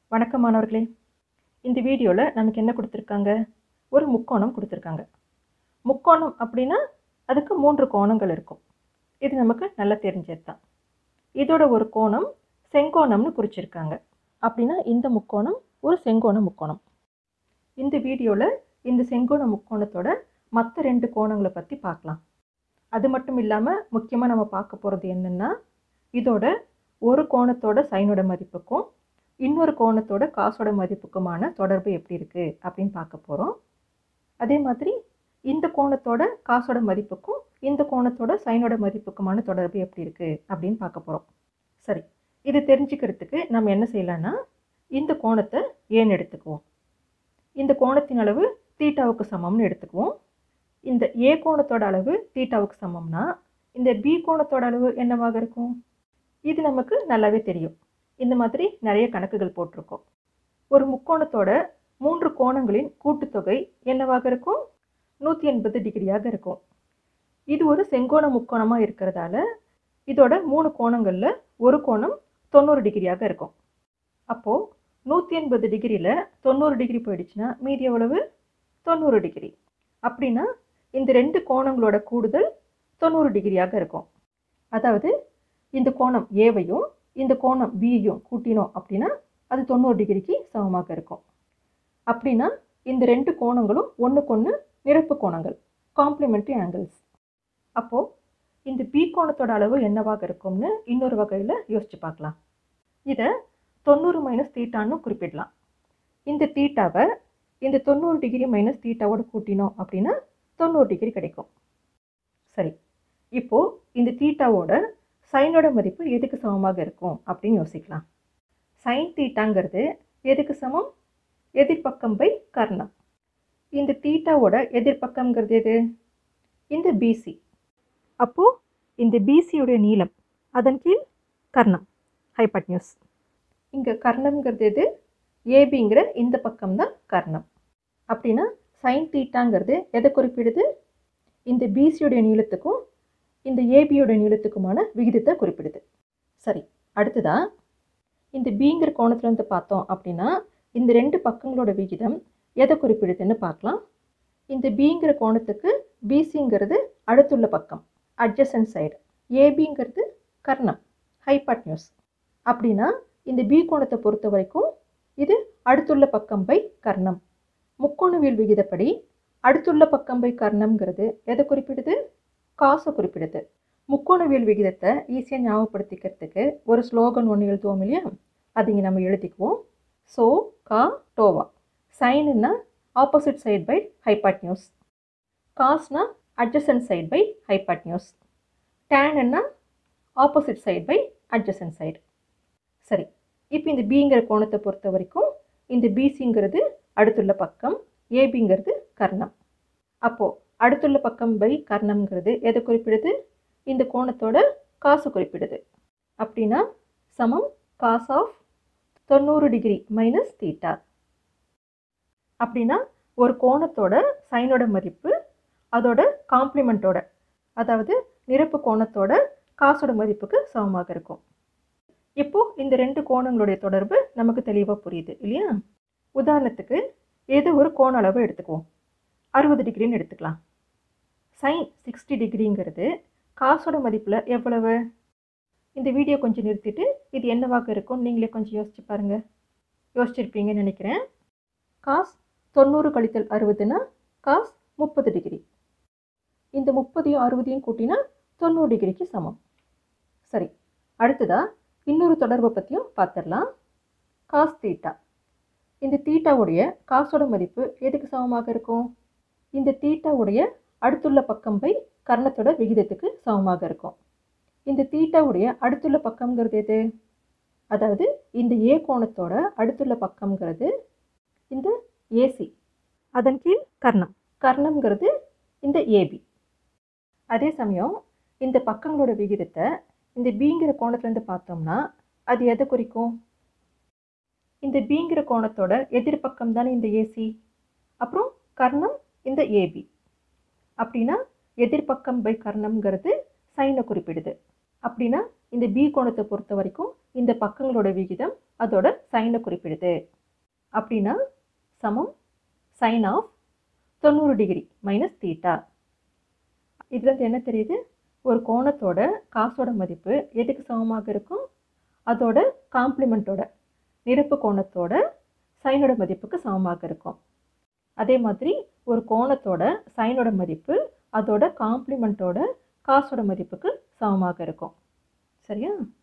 வணக்கம் மாணவர்களே இந்த வீடியோவில் நமக்கு என்ன கொடுத்துருக்காங்க ஒரு முக்கோணம் கொடுத்துருக்காங்க முக்கோணம் அப்படின்னா அதுக்கு மூன்று கோணங்கள் இருக்கும் இது நமக்கு நல்லா தெரிஞ்சது தான் இதோட ஒரு கோணம் செங்கோணம்னு குறிச்சிருக்காங்க அப்படின்னா இந்த முக்கோணம் ஒரு செங்கோண முக்கோணம் இந்த வீடியோவில் இந்த செங்கோண முக்கோணத்தோட மற்ற ரெண்டு கோணங்களை பற்றி பார்க்கலாம் அது மட்டும் இல்லாமல் முக்கியமாக நம்ம பார்க்க போகிறது என்னென்னா இதோட ஒரு கோணத்தோட சைனோட மதிப்புக்கும் இன்னொரு கோணத்தோட காசோட மதிப்புக்குமான தொடர்பு எப்படி இருக்குது அப்படின்னு பார்க்க போகிறோம் அதே மாதிரி இந்த கோணத்தோட காசோட மதிப்புக்கும் இந்த கோணத்தோட சைனோட மதிப்புக்குமான தொடர்பு எப்படி இருக்குது அப்படின்னு பார்க்க போகிறோம் சரி இது தெரிஞ்சுக்கிறதுக்கு நம்ம என்ன செய்யலாம்னா இந்த கோணத்தை ஏன்னு எடுத்துக்குவோம் இந்த கோணத்தின் அளவு தீட்டாவுக்கு சமம்னு எடுத்துக்குவோம் இந்த ஏ கோணத்தோட அளவு தீட்டாவுக்கு சமம்னா இந்த பி கோணத்தோட அளவு என்னவாக இருக்கும் இது நமக்கு நல்லாவே தெரியும் இந்த மாதிரி நிறைய கணக்குகள் போட்டிருக்கோம் ஒரு முக்கோணத்தோட மூன்று கோணங்களின் கூட்டுத்தொகை என்னவாக இருக்கும் நூற்றி எண்பது டிகிரியாக இருக்கும் இது ஒரு செங்கோண முக்கோணமாக இருக்கிறதால இதோட மூணு கோணங்களில் ஒரு கோணம் தொண்ணூறு டிகிரியாக இருக்கும் அப்போது நூற்றி எண்பது டிகிரியில் தொண்ணூறு டிகிரி போயிடுச்சுன்னா மீதி எவ்வளவு தொண்ணூறு டிகிரி அப்படின்னா இந்த ரெண்டு கோணங்களோட கூடுதல் தொண்ணூறு டிகிரியாக இருக்கும் அதாவது இந்த கோணம் ஏவையும் இந்த கோணம் பியையும் கூட்டினோம் அப்படின்னா அது தொண்ணூறு டிகிரிக்கு சமமாக இருக்கும் அப்படின்னா இந்த ரெண்டு கோணங்களும் ஒன்றுக்கொன்று நிரப்பு கோணங்கள் காம்ப்ளிமெண்ட்ரி ஆங்கிள்ஸ் அப்போது இந்த பி கோணத்தோட அளவு என்னவாக இருக்கும்னு இன்னொரு வகையில் யோசிச்சு பார்க்கலாம் இதை தொண்ணூறு மைனஸ் தீட்டான்னு குறிப்பிடலாம் இந்த தீட்டாவை இந்த தொண்ணூறு டிகிரி மைனஸ் தீட்டாவோட கூட்டினோம் அப்படின்னா தொண்ணூறு டிகிரி கிடைக்கும் சரி இப்போது இந்த தீட்டாவோட சைனோட மதிப்பு எதுக்கு சமமாக இருக்கும் அப்படின்னு யோசிக்கலாம் சைன் தீட்டாங்கிறது எதுக்கு சமம் எதிர்பக்கம் பை கர்ணம் இந்த தீட்டாவோட எதிர்பக்கம்ங்கிறது எது இந்த பிசி அப்போது இந்த பிசியோட நீளம் அதன் கீழ் கர்ணம் ஹைபட்னியூஸ் இங்கே கர்ணம்ங்கிறது எது ஏபிங்கிற இந்த பக்கம் தான் கர்ணம் அப்படின்னா சைன் தீட்டாங்கிறது எதை குறிப்பிடுது இந்த பிசியோடைய நீளத்துக்கும் இந்த ஏபியோட நீளத்துக்குமான விகிதத்தை குறிப்பிடுது சரி அடுத்ததாக இந்த பிங்கிற கோணத்துலேருந்து பார்த்தோம் அப்படின்னா இந்த ரெண்டு பக்கங்களோட விகிதம் எதை குறிப்பிடுதுன்னு பார்க்கலாம் இந்த பிங்கிற கோணத்துக்கு பிசிங்கிறது அடுத்துள்ள பக்கம் அட்ஜசன்ட் சைடு ஏபிங்கிறது கர்ணம் ஹைபாட்னியூஸ் அப்படின்னா இந்த பி கோணத்தை பொறுத்த வரைக்கும் இது அடுத்துள்ள பக்கம் பை கர்ணம் முக்கோணவியல் விகிதப்படி அடுத்துள்ள பக்கம் பை கர்ணம்ங்கிறது எதை குறிப்பிடுது காசை குறிப்பிடுது முக்கோணவியல் விகிதத்தை ஈஸியாக ஞாபகப்படுத்திக்கிறதுக்கு ஒரு ஸ்லோகன் ஒன்று எழுதுவோம் இல்லையா அது இங்கே நம்ம எழுதிக்குவோம் ஸோ கா டோவா சைனுன்னா ஆப்போசிட் சைட் பை ஹைபாட்னியூஸ் காஸ்னா அட்ஜசன்ட் சைட் பை ஹைபாட்னியூஸ் டேன்னா opposite side by adjacent side சரி இப்போ இந்த பிங்கிற கோணத்தை பொறுத்த வரைக்கும் இந்த பிசிங்கிறது அடுத்துள்ள பக்கம் ஏபிங்கிறது கர்ணம் அப்போது அடுத்துள்ள பக்கம் பை கர்ணம்ங்கிறது எதை குறிப்பிடுது இந்த கோணத்தோட காசு குறிப்பிடுது அப்படின்னா சமம் காஸ் ஆஃப் தொண்ணூறு டிகிரி மைனஸ் தீட்டா அப்படின்னா ஒரு கோணத்தோட சைனோட மதிப்பு அதோட காம்ப்ளிமெண்ட்டோட அதாவது நிரப்பு கோணத்தோட காசோட மதிப்புக்கு சமமாக இருக்கும் இப்போது இந்த ரெண்டு கோணங்களுடைய தொடர்பு நமக்கு தெளிவாக புரியுது இல்லையா உதாரணத்துக்கு ஏதோ ஒரு கோண அளவு எடுத்துக்குவோம் அறுபது டிகிரின்னு எடுத்துக்கலாம் சைன் சிக்ஸ்டி டிகிரிங்கிறது காசோட மதிப்பில் எவ்வளவு இந்த வீடியோ கொஞ்சம் நிறுத்திட்டு இது என்னவாக இருக்கும் நீங்களே கொஞ்சம் யோசிச்சு பாருங்கள் யோசிச்சிருப்பீங்கன்னு நினைக்கிறேன் காஸ் தொண்ணூறு கழித்தல் அறுபதுனா காஸ் முப்பது டிகிரி இந்த முப்பதையும் அறுபதையும் கூட்டினா தொண்ணூறு டிகிரிக்கு சமம் சரி அடுத்ததாக இன்னொரு தொடர்பை பற்றியும் பார்த்துடலாம் காஸ் தீட்டா இந்த தீட்டாவுடைய காசோட மதிப்பு எதுக்கு சமமாக இருக்கும் இந்த தீட்டாவுடைய அடுத்துள்ள பக்கம் பை கர்ணத்தோட விகிதத்துக்கு சமமாக இருக்கும் இந்த தீட்டாவுடைய அடுத்துள்ள பக்கம்ங்கிறது எது அதாவது இந்த ஏ கோணத்தோட அடுத்துள்ள பக்கம்ங்கிறது இந்த ஏசி அதன் கீழ் கர்ணம் கர்ணம்ங்கிறது இந்த ஏபி அதே சமயம் இந்த பக்கங்களோட விகிதத்தை இந்த பிங்கிற கோணத்துலேருந்து பார்த்தோம்னா அது எதை குறிக்கும் இந்த பிங்கிற கோணத்தோட எதிர்பக்கம் தானே இந்த ஏசி அப்புறம் கர்ணம் இந்த ஏபி அப்படின்னா எதிர்பக்கம் பை கர்ணம்ங்கிறது சைனை குறிப்பிடுது அப்படின்னா இந்த பி கோணத்தை பொறுத்த வரைக்கும் இந்த பக்கங்களோட விகிதம் அதோட சைனை குறிப்பிடுது அப்படின்னா சமம் சைன் ஆஃப் தொண்ணூறு டிகிரி மைனஸ் தீட்டா இதுலேருந்து என்ன தெரியுது ஒரு கோணத்தோட காசோட மதிப்பு எதுக்கு சமமாக இருக்கும் அதோட காம்ப்ளிமெண்ட்டோட நிரப்பு கோணத்தோட சைனோட மதிப்புக்கு சமமாக இருக்கும் அதே மாதிரி ஒரு கோணத்தோட சைனோட மதிப்பு அதோட காம்ப்ளிமெண்ட்டோட காசோட மதிப்புக்கு சமமாக இருக்கும் சரியா